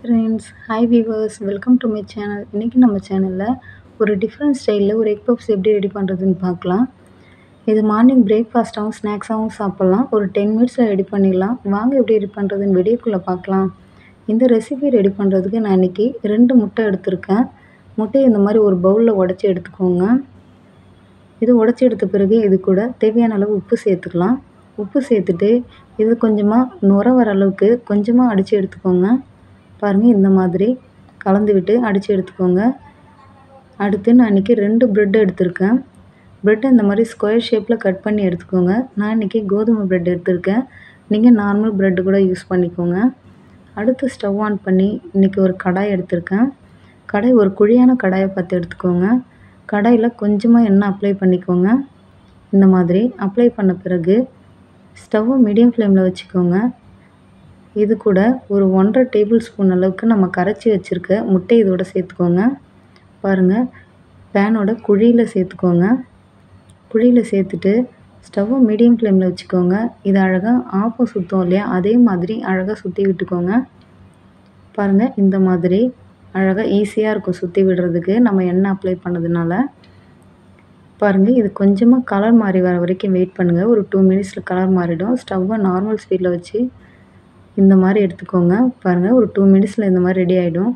friends hi viewers welcome to my channel இன்றைக்கி நம்ம சேனலில் ஒரு டிஃப்ரெண்ட் ஸ்டைலில் ஒரு எக் பப்ஸ் எப்படி ரெடி பண்ணுறதுன்னு பார்க்கலாம் இது மார்னிங் பிரேக்ஃபாஸ்ட்டாகவும் ஸ்நாக்ஸாகவும் சாப்பிட்லாம் ஒரு டென் மினிட்ஸில் ரெடி பண்ணிடலாம் வாங்க எப்படி ரெடி பண்ணுறதுன்னு வீடியோக்குள்ளே பார்க்கலாம் இந்த ரெசிபி ரெடி பண்ணுறதுக்கு நான் இன்றைக்கி ரெண்டு முட்டை எடுத்திருக்கேன் முட்டையை இந்த மாதிரி ஒரு பவுலில் உடச்சி எடுத்துக்கோங்க இது உடச்சி எடுத்த பிறகு இது கூட தேவையான அளவு உப்பு சேர்த்துக்கலாம் உப்பு சேர்த்துட்டு இது கொஞ்சமாக நுர வர அளவுக்கு கொஞ்சமாக அடித்து எடுத்துக்கோங்க பாருங்கள் இந்த மாதிரி கலந்து விட்டு அடித்து எடுத்துக்கோங்க அடுத்து நான் இன்றைக்கி ரெண்டு ப்ரெட் எடுத்திருக்கேன் ப்ரெட்டை இந்த மாதிரி ஸ்கொயர் ஷேப்பில் கட் பண்ணி எடுத்துக்கோங்க நான் இன்றைக்கி கோதுமை ப்ரெட் எடுத்திருக்கேன் நீங்கள் நார்மல் ப்ரெட்டு கூட யூஸ் பண்ணிக்கோங்க அடுத்து ஸ்டவ் ஆன் பண்ணி இன்றைக்கி ஒரு கடாய் எடுத்திருக்கேன் கடாய் ஒரு குழியான கடாயை பார்த்து எடுத்துக்கோங்க கடாயில் கொஞ்சமாக எண்ணெய் அப்ளை பண்ணிக்கோங்க இந்த மாதிரி அப்ளை பண்ண பிறகு ஸ்டவ்வை மீடியம் ஃப்ளேமில் வச்சுக்கோங்க இது கூட ஒரு ஒன்றரை டேபிள் ஸ்பூன் அளவுக்கு நம்ம கரைச்சி வச்சுருக்க முட்டை இதோட சேர்த்துக்கோங்க பாருங்கள் பேனோட குழியில் சேர்த்துக்கோங்க குழியில் சேர்த்துட்டு ஸ்டவ்வை மீடியம் ஃப்ளேமில் வச்சுக்கோங்க இது அழகாக ஆப்போ சுத்தம் இல்லையா அதே மாதிரி அழகாக சுற்றி விட்டுக்கோங்க பாருங்கள் இந்த மாதிரி அழகாக ஈஸியாக இருக்கும் சுற்றி விடுறதுக்கு நம்ம எண்ணெய் அப்ளை பண்ணதுனால பாருங்கள் இது கொஞ்சமாக கலர் மாறி வர வரைக்கும் வெயிட் பண்ணுங்கள் ஒரு டூ மினிட்ஸில் கலர் மாறிடும் ஸ்டவ்வை நார்மல் ஸ்பீடில் வச்சு இந்த மாதிரி எடுத்துக்கோங்க பாருங்கள் ஒரு டூ மினிட்ஸில் இந்த மாதிரி ரெடி ஆகிடும்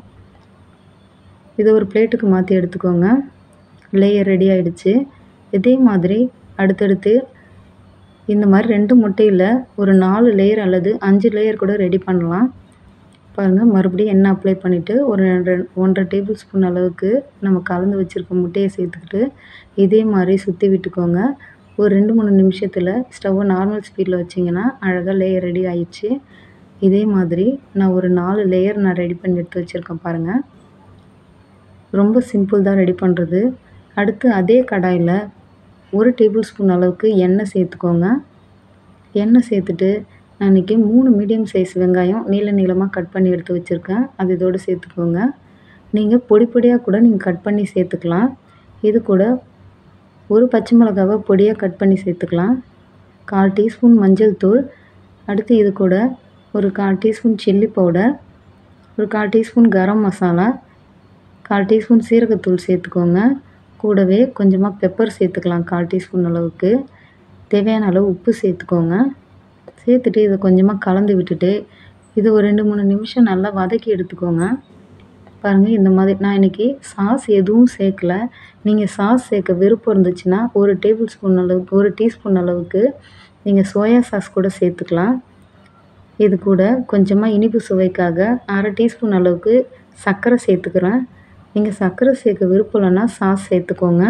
இதை ஒரு பிளேட்டுக்கு மாற்றி எடுத்துக்கோங்க லேயர் ரெடி ஆகிடுச்சு இதே மாதிரி அடுத்தடுத்து இந்த மாதிரி ரெண்டு முட்டையில் ஒரு நாலு லேயர் அல்லது அஞ்சு லேயர் கூட ரெடி பண்ணலாம் பாருங்கள் மறுபடியும் எண்ணெய் அப்ளை பண்ணிவிட்டு ஒரு ஒன்றரை டேபிள் ஸ்பூன் அளவுக்கு நம்ம கலந்து வச்சுருக்க முட்டையை சேர்த்துக்கிட்டு இதே மாதிரி சுற்றி விட்டுக்கோங்க ஒரு ரெண்டு மூணு நிமிஷத்தில் ஸ்டவ்வை நார்மல் ஸ்பீடில் வச்சிங்கன்னா அழகாக லேயர் ரெடி ஆயிடுச்சு இதே மாதிரி நான் ஒரு நாலு லேயர் நான் ரெடி பண்ணி எடுத்து வச்சுருக்கேன் பாருங்கள் ரொம்ப சிம்பிள் தான் ரெடி பண்ணுறது அடுத்து அதே கடாயில் ஒரு டேபிள் ஸ்பூன் அளவுக்கு எண்ணெய் சேர்த்துக்கோங்க எண்ணெய் சேர்த்துட்டு நான் இன்றைக்கி மூணு மீடியம் சைஸ் வெங்காயம் நீள நீளமாக கட் பண்ணி எடுத்து வச்சுருக்கேன் அது இதோடு சேர்த்துக்கோங்க நீங்கள் பொடி பொடியாக கூட நீங்கள் கட் பண்ணி சேர்த்துக்கலாம் இது கூட ஒரு பச்சை மிளகாவை பொடியாக கட் பண்ணி சேர்த்துக்கலாம் கால் டீஸ்பூன் மஞ்சள் தூள் அடுத்து இது கூட ஒரு கால் டீஸ்பூன் சில்லி பவுடர் ஒரு கால் டீஸ்பூன் கரம் மசாலா கால் டீஸ்பூன் சீரகத்தூள் சேர்த்துக்கோங்க கூடவே கொஞ்சமாக பெப்பர் சேர்த்துக்கலாம் கால் டீஸ்பூன் அளவுக்கு தேவையான அளவு உப்பு சேர்த்துக்கோங்க சேர்த்துட்டு இதை கொஞ்சமாக கலந்து விட்டுட்டு இது ஒரு ரெண்டு மூணு நிமிஷம் நல்லா வதக்கி எடுத்துக்கோங்க பாருங்கள் இந்த மாதிரி நான் இன்றைக்கி சாஸ் எதுவும் சேர்க்கல நீங்கள் சாஸ் சேர்க்க விருப்பம் இருந்துச்சுன்னா ஒரு டேபிள் ஸ்பூன் அளவுக்கு ஒரு டீஸ்பூன் அளவுக்கு நீங்கள் சோயா சாஸ் கூட சேர்த்துக்கலாம் இது கூட கொஞ்சமாக இனிப்பு சுவைக்காக அரை டீஸ்பூன் அளவுக்கு சர்க்கரை சேர்த்துக்கிறேன் நீங்கள் சர்க்கரை சேர்க்க விருப்பம் இல்லைன்னா சாஸ் சேர்த்துக்கோங்க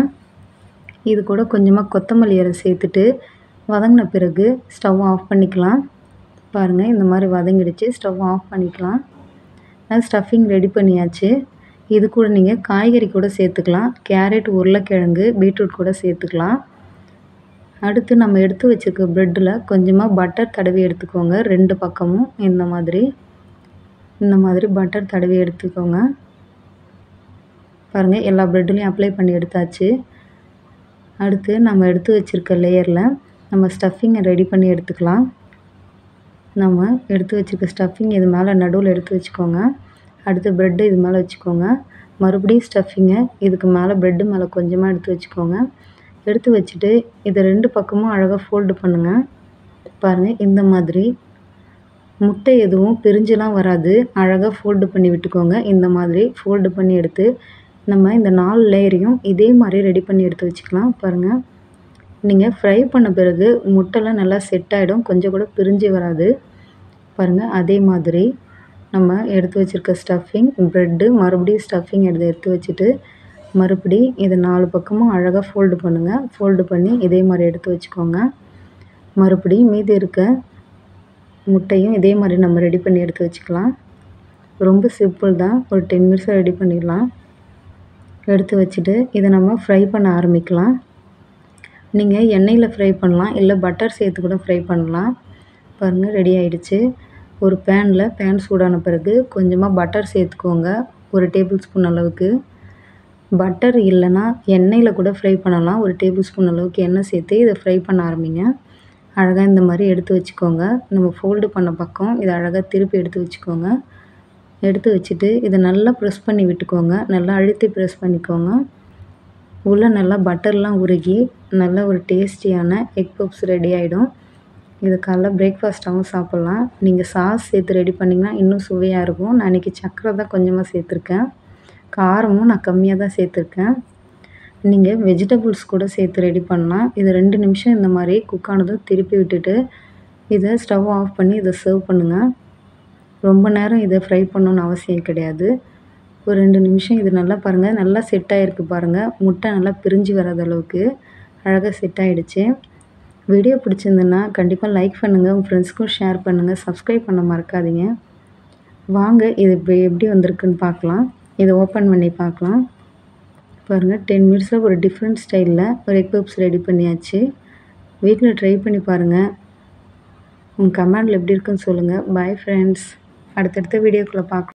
இது கூட கொஞ்சமாக கொத்தமல்லி இலை சேர்த்துட்டு வதங்கின பிறகு ஸ்டவ் ஆஃப் பண்ணிக்கலாம் பாருங்கள் இந்த மாதிரி வதங்கிடுச்சு ஸ்டவ் ஆஃப் பண்ணிக்கலாம் ஸ்டஃபிங் ரெடி பண்ணியாச்சு இது கூட நீங்கள் காய்கறி கூட சேர்த்துக்கலாம் கேரட் உருளைக்கிழங்கு பீட்ரூட் கூட சேர்த்துக்கலாம் அடுத்து நம்ம எடுத்து வச்சுருக்க ப்ரெட்டில் கொஞ்சமாக பட்டர் தடவி எடுத்துக்கோங்க ரெண்டு பக்கமும் இந்த மாதிரி இந்த மாதிரி பட்டர் தடவி எடுத்துக்கோங்க பாருங்கள் எல்லா ப்ரெட்லேயும் அப்ளை பண்ணி எடுத்தாச்சு அடுத்து நம்ம எடுத்து வச்சுருக்க லேயரில் நம்ம ஸ்டஃபிங்கை ரெடி பண்ணி எடுத்துக்கலாம் நம்ம எடுத்து வச்சுருக்க ஸ்டஃபிங் இது மேலே நடுவில் எடுத்து வச்சுக்கோங்க அடுத்து ப்ரெட்டு இது மேலே வச்சுக்கோங்க மறுபடியும் ஸ்டஃபிங்கை இதுக்கு மேலே ப்ரெட்டு மேலே கொஞ்சமாக எடுத்து வச்சுக்கோங்க எடுத்து வச்சுட்டு இதை ரெண்டு பக்கமும் அழகாக ஃபோல்டு பண்ணுங்கள் பாருங்கள் இந்த மாதிரி முட்டை எதுவும் பிரிஞ்சுலாம் வராது அழகாக ஃபோல்டு பண்ணி விட்டுக்கோங்க இந்த மாதிரி ஃபோல்டு பண்ணி எடுத்து நம்ம இந்த நாலு லேயரையும் இதே மாதிரி ரெடி பண்ணி எடுத்து வச்சுக்கலாம் பாருங்கள் நீங்கள் ஃப்ரை பண்ண பிறகு முட்டைலாம் நல்லா செட் ஆகிடும் கொஞ்சம் கூட பிரிஞ்சு வராது பாருங்கள் அதே மாதிரி நம்ம எடுத்து வச்சுருக்க ஸ்டஃபிங் ப்ரெட்டு மறுபடியும் ஸ்டஃபிங் எடுத்து எடுத்து வச்சுட்டு மறுபடி இதை நாலு பக்கமும் அழகாக ஃபோல்டு பண்ணுங்கள் ஃபோல்டு பண்ணி இதே மாதிரி எடுத்து வச்சுக்கோங்க மறுபடியும் மீதி இருக்க முட்டையும் இதே மாதிரி நம்ம ரெடி பண்ணி எடுத்து வச்சுக்கலாம் ரொம்ப சிம்பிள் தான் ஒரு டென் மினிட்ஸில் ரெடி பண்ணிடலாம் எடுத்து வச்சுட்டு இதை நம்ம ஃப்ரை பண்ண ஆரம்பிக்கலாம் நீங்கள் எண்ணெயில் ஃப்ரை பண்ணலாம் இல்லை பட்டர் சேர்த்து கூட ஃப்ரை பண்ணலாம் பாருங்கள் ரெடி ஆகிடுச்சு ஒரு பேனில் பேன் சூடான பிறகு கொஞ்சமாக பட்டர் சேர்த்துக்கோங்க ஒரு டேபிள் ஸ்பூன் அளவுக்கு பட்டர் இல்லைன்னா எண்ணெயில் கூட ஃப்ரை பண்ணலாம் ஒரு டேபிள் ஸ்பூன் அளவுக்கு எண்ணெய் சேர்த்து இதை ஃப்ரை பண்ண ஆரம்பிங்க அழகாக இந்த மாதிரி எடுத்து வச்சுக்கோங்க நம்ம ஃபோல்டு பண்ண பக்கம் இதை அழகாக திருப்பி எடுத்து வச்சுக்கோங்க எடுத்து வச்சுட்டு இதை நல்லா ப்ரெஸ் பண்ணி விட்டுக்கோங்க நல்லா அழுத்தி ப்ரெஸ் பண்ணிக்கோங்க உள்ளே நல்லா பட்டர்லாம் உருகி நல்ல ஒரு டேஸ்டியான எக் பப்ஸ் ரெடி ஆகிடும் இது காலைல பிரேக்ஃபாஸ்ட்டாகவும் சாப்பிட்லாம் நீங்கள் சாஸ் சேர்த்து ரெடி பண்ணிங்கன்னா இன்னும் சுவையாக இருக்கும் நான் இன்றைக்கி சர்க்கரை தான் கொஞ்சமாக சேர்த்துருக்கேன் காரமும் நான் கம்மியாக தான் சேர்த்துருக்கேன் நீங்கள் வெஜிடபிள்ஸ் கூட சேர்த்து ரெடி பண்ணலாம் இது ரெண்டு நிமிஷம் இந்த மாதிரி குக் ஆனதும் திருப்பி விட்டுட்டு இதை ஸ்டவ் ஆஃப் பண்ணி இதை சர்வ் பண்ணுங்கள் ரொம்ப நேரம் இதை ஃப்ரை பண்ணணுன்னு அவசியம் கிடையாது ஒரு ரெண்டு நிமிஷம் இது நல்லா பாருங்கள் நல்லா செட் ஆகிருக்கு பாருங்கள் முட்டை நல்லா பிரிஞ்சு வராத அளவுக்கு அழகாக செட் ஆகிடுச்சு வீடியோ பிடிச்சிருந்துன்னா கண்டிப்பாக லைக் பண்ணுங்கள் உங்கள் ஃப்ரெண்ட்ஸ்க்கும் ஷேர் பண்ணுங்கள் சப்ஸ்கிரைப் பண்ண மறக்காதீங்க வாங்க இது இப்போ எப்படி வந்திருக்குன்னு பார்க்கலாம் இதை ஓப்பன் பண்ணி பார்க்கலாம் பாருங்கள் டென் மினிட்ஸில் ஒரு டிஃப்ரெண்ட் ஸ்டைலில் ஒரு எக் பப்ஸ் ரெடி பண்ணியாச்சு வீட்டில் ட்ரை பண்ணி பாருங்கள் உங்கள் கமெண்டில் எப்படி இருக்குன்னு சொல்லுங்கள் பாய் ஃப்ரெண்ட்ஸ் அடுத்தடுத்த வீடியோக்குள்ளே பார்க்கலாம்